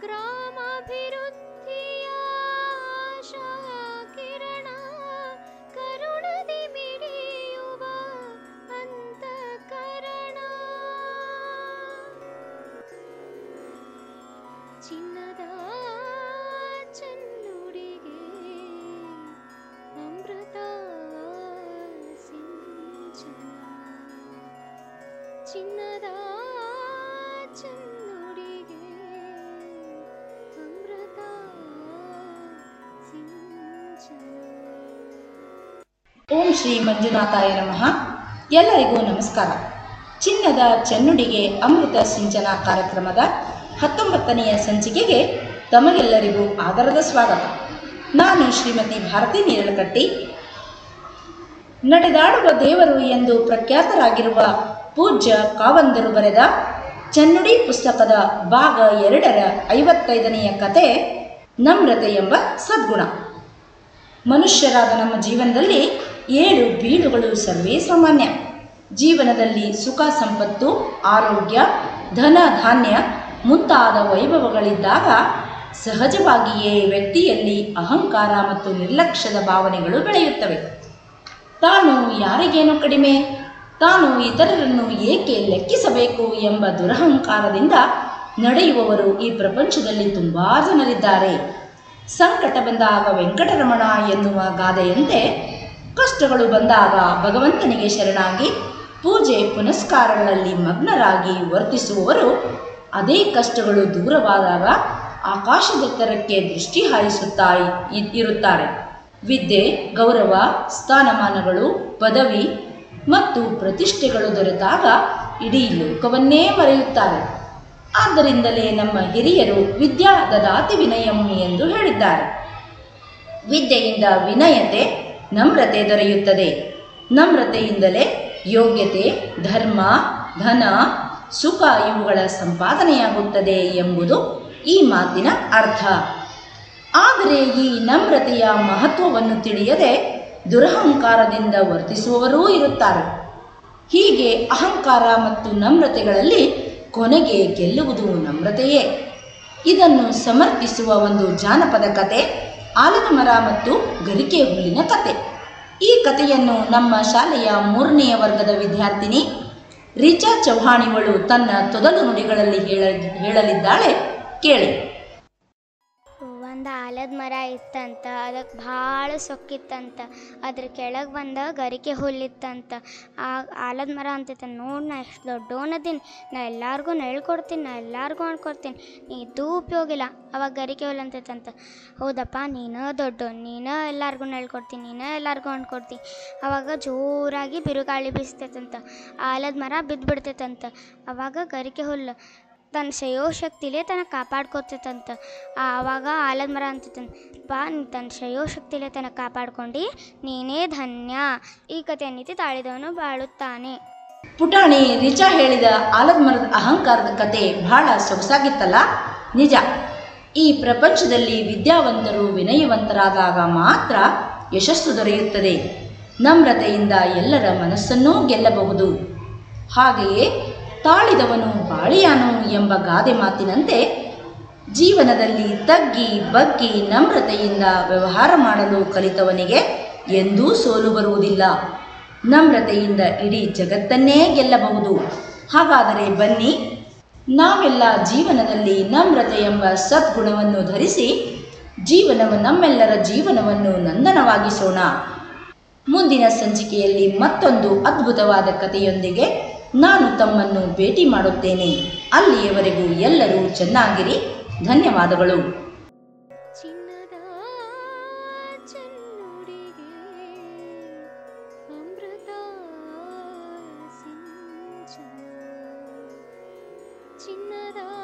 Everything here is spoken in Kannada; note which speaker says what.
Speaker 1: ಗ್ರಾಮಾಭಿವೃದ್ಧಿಯ ಆಶಾ ಕಿರಣ ಕರುಣದಿ ಮಿಡಿಯುವ ಅಂತಃಕರಣ ಚಿನ್ನದ ಚೆನ್ನುಡಿಗೆ ಅಮೃತ ಸಿಂಚನ ಚಿನ್ನದ ಚೆನ್ನುಡಿಗೆ ಅಮೃತ ಸಿಂಚನ
Speaker 2: ಓಂ ಶ್ರೀ ಮಂಜುನಾಥಾಯ ನಮಃ ಎಲ್ಲರಿಗೂ ನಮಸ್ಕಾರ ಚಿನ್ನದ ಚೆನ್ನುಡಿಗೆ ಅಮೃತ ಸಿಂಚನ ಕಾರ್ಯಕ್ರಮದ ಹತ್ತೊಂಬತ್ತನೆಯ ಸಂಚಿಕೆಗೆ ತಮಗೆಲ್ಲರಿಗೂ ಆದರದ ಸ್ವಾಗತ ನಾನು ಶ್ರೀಮತಿ ಭಾರತಿ ನೀರಳಕಟ್ಟಿ ನಡೆದಾಡುವ ದೇವರು ಎಂದು ಪ್ರಖ್ಯಾತರಾಗಿರುವ ಪೂಜ್ಯ ಕಾವಂದರು ಬರೆದ ಚೆನ್ನುಡಿ ಪುಸ್ತಕದ ಭಾಗ ಎರಡರ ಐವತ್ತೈದನೆಯ ಕತೆ ನಮ್ರತೆ ಎಂಬ ಸದ್ಗುಣ ಮನುಷ್ಯರಾದ ನಮ್ಮ ಜೀವನದಲ್ಲಿ ಏಳು ಬೀಳುಗಳು ಸರ್ವೇ ಸಾಮಾನ್ಯ ಜೀವನದಲ್ಲಿ ಸುಖ ಸಂಪತ್ತು ಆರೋಗ್ಯ ಧನ ಧಾನ್ಯ ಮುಂತಾದ ವೈಭವಗಳಿದ್ದಾಗ ಸಹಜವಾಗಿಯೇ ವ್ಯಕ್ತಿಯಲ್ಲಿ ಅಹಂಕಾರ ಮತ್ತು ನಿರ್ಲಕ್ಷ್ಯದ ಭಾವನೆಗಳು ಬೆಳೆಯುತ್ತವೆ ತಾನು ಯಾರಿಗೇನು ಕಡಿಮೆ ತಾನು ಇತರರನ್ನು ಏಕೆ ಲೆಕ್ಕಿಸಬೇಕು ಎಂಬ ದುರಹಂಕಾರದಿಂದ ನಡೆಯುವವರು ಈ ಪ್ರಪಂಚದಲ್ಲಿ ತುಂಬಾ ಜನರಿದ್ದಾರೆ ಸಂಕಟ ಬಂದಾಗ ವೆಂಕಟರಮಣ ಎನ್ನುವ ಗಾದೆಯಂತೆ ಕಷ್ಟಗಳು ಬಂದಾಗ ಭಗವಂತನಿಗೆ ಶರಣಾಗಿ ಪೂಜೆ ಪುನಸ್ಕಾರಗಳಲ್ಲಿ ಮಗ್ನರಾಗಿ ವರ್ತಿಸುವವರು ಅದೇ ಕಷ್ಟಗಳು ದೂರವಾದಾಗ ಆಕಾಶದೆತ್ತರಕ್ಕೆ ದೃಷ್ಟಿ ಹಾಯಿಸುತ್ತಾ ಇ- ಇರುತ್ತಾರೆ ವಿದ್ಯೆ ಗೌರವ ಸ್ಥಾನಮಾನಗಳು ಪದವಿ ಮತ್ತು ಪ್ರತಿಷ್ಠೆಗಳು ದೊರೆತಾಗ ಇಡೀ ಲೋಕವನ್ನೇ ಮರೆಯುತ್ತಾರೆ ಆದ್ದರಿಂದಲೇ ನಮ್ಮ ಹಿರಿಯರು ವಿದ್ಯಾ ದದಾತಿ ವಿನಯಂ ಎಂದು ಹೇಳಿದ್ದಾರೆ ವಿದ್ಯೆಯಿಂದ ವಿನಯತೆ ನಮ್ರತೆ ದೊರೆಯುತ್ತದೆ ನಮ್ರತೆಯಿಂದಲೇ ಯೋಗ್ಯತೆ ಧರ್ಮ ಧನ ಸುಖ ಇವುಗಳ ಸಂಪಾದನೆಯಾಗುತ್ತದೆ ಎಂಬುದು ಈ ಮಾತಿನ ಅರ್ಥ ಆದರೆ ಈ ನಮ್ರತೆಯ ಮಹತ್ವವನ್ನು ತಿಳಿಯದೆ ದುರಹಂಕಾರದಿಂದ ವರ್ತಿಸುವವರೂ ಇರುತ್ತಾರೆ ಹೀಗೆ ಅಹಂಕಾರ ಮತ್ತು ನಮ್ರತೆಗಳಲ್ಲಿ ಕೊನೆಗೆ ಗೆಲ್ಲುವುದು ನಮ್ರತೆಯೇ ಇದನ್ನು ಸಮರ್ಥಿಸುವ ಒಂದು ಜಾನಪದ ಕತೆ ಆಲದ ಮರ ಮತ್ತು ಗರಿಕೆ ಹುಲ್ಲಿನ ಕತೆ ಈ ಕಥೆಯನ್ನು ನಮ್ಮ ಶಾಲೆಯ ಮೂರನೆಯ ವರ್ಗದ ವಿದ್ಯಾರ್ಥಿನಿ ರಿಚಾ ಚೌಹಾಣಿಗಳು ತನ್ನ ತೊದಲು ನುಡಿಗಳಲ್ಲಿ ಹೇಳ ಹೇಳಲಿದ್ದಾಳೆ ಕೇಳಿ
Speaker 1: ಒಂದು ಆಲದ ಮರ ಇತ್ತಂತ ಅದಕ್ಕೆ ಭಾಳ ಸೊಕ್ಕಿತ್ತಂತ ಅದ್ರ ಕೆಳಗೆ ಬಂದ ಗರಿಕೆ ಹುಲ್ಲಿತ್ತಂತ ಆ ಆಲದ ಮರ ಅಂತೈತೆ ನೋಡಿ ನಾ ಎಷ್ಟು ದೊಡ್ಡವನದೀನಿ ನಾ ಎಲ್ಲಾರ್ಗೂ ನೆಳ್ಕೊಡ್ತೀನಿ ನಾ ಎಲ್ಲಾರ್ಗೂ ಅನ್ಕೊಡ್ತೀನಿ ನೀ ಇದ್ದೂ ಉಪಯೋಗ ಇಲ್ಲ ಅವಾಗ ಗರಿಕೆ ಹುಲ್ಲು ಅಂತೈತಂತ ಹೌದಪ್ಪ ನೀನು ದೊಡ್ಡ ನೀನು ಎಲ್ಲಾರ್ಗೂ ನೆಳ್ಕೊಡ್ತೀನಿ ನೀನು ಎಲ್ಲಾರ್ಗೂ ಅನ್ಕೊಡ್ತೀನಿ ಅವಾಗ ಜೋರಾಗಿ ಬಿರುಗಾಳಿ ಬೀಸ್ತೈತಂತ ಆಲದ ಮರ ಬಿದ್ದುಬಿಡ್ತೈತಂತ ಅವಾಗ ಗರಿಕೆ ಹುಲ್ಲು ತನ್ನ ಶಯೋ ಶಕ್ತಿಲೇ ತನ್ನ ಕಾಪಾಡ್ಕೋತೈತಂತ ಆವಾಗ ಆಲದ ಮರ ಅಂತೈತಂತ ಬಾ ನೀನು ತನ್ನ ಶಯೋ ಶಕ್ತಿಲೇ ತನ್ನ ಕಾಪಾಡ್ಕೊಂಡು ನೀನೇ ಧನ್ಯ ಈ ಕಥೆ ನೀತಿ ತಾಳಿದವನು ಬಾಳುತ್ತಾನೆ
Speaker 2: ಪುಟಾಣಿ ರಿಚಾ ಹೇಳಿದ ಆಲದ ಮರದ ಅಹಂಕಾರದ ಕತೆ ಬಹಳ ಸೊಗಸಾಗಿತ್ತಲ್ಲ ನಿಜ ಈ ಪ್ರಪಂಚದಲ್ಲಿ ವಿದ್ಯಾವಂತರು ವಿನಯವಂತರಾದಾಗ ಮಾತ್ರ ಯಶಸ್ಸು ದೊರೆಯುತ್ತದೆ ನಮ್ರತೆಯಿಂದ ಎಲ್ಲರ ಮನಸ್ಸನ್ನೂ ಗೆಲ್ಲಬಹುದು ಹಾಗೆಯೇ ತಾಳಿದವನು ಬಾಳಿಯಾನು ಎಂಬ ಗಾದೆ ಮಾತಿನಂತೆ ಜೀವನದಲ್ಲಿ ತಗ್ಗಿ ಬಗ್ಗಿ ನಮ್ರತೆಯಿಂದ ವ್ಯವಹಾರ ಮಾಡಲು ಕಲಿತವನಿಗೆ ಎಂದೂ ಸೋಲು ಬರುವುದಿಲ್ಲ ನಮ್ರತೆಯಿಂದ ಇಡೀ ಜಗತ್ತನ್ನೇ ಗೆಲ್ಲಬಹುದು ಹಾಗಾದರೆ ಬನ್ನಿ ನಾವೆಲ್ಲ ಜೀವನದಲ್ಲಿ ನಮ್ರತೆ ಎಂಬ ಸದ್ಗುಣವನ್ನು ಧರಿಸಿ ಜೀವನವ ನಮ್ಮೆಲ್ಲರ ಜೀವನವನ್ನು ನಂದನವಾಗಿಸೋಣ ಮುಂದಿನ ಸಂಚಿಕೆಯಲ್ಲಿ ಮತ್ತೊಂದು ಅದ್ಭುತವಾದ ಕಥೆಯೊಂದಿಗೆ ನಾನು ತಮ್ಮನ್ನು ಭೇಟಿ ಮಾಡುತ್ತೇನೆ ಅಲ್ಲಿಯವರೆಗೂ ಎಲ್ಲರೂ ಚೆನ್ನಾಗಿರಿ ಧನ್ಯವಾದಗಳು
Speaker 1: ಚಿನ್ನದ ಚೆನ್ನುಡಿಗೆ ಅಮೃತ ಸಿಂಚನ ಚಿನ್ನದ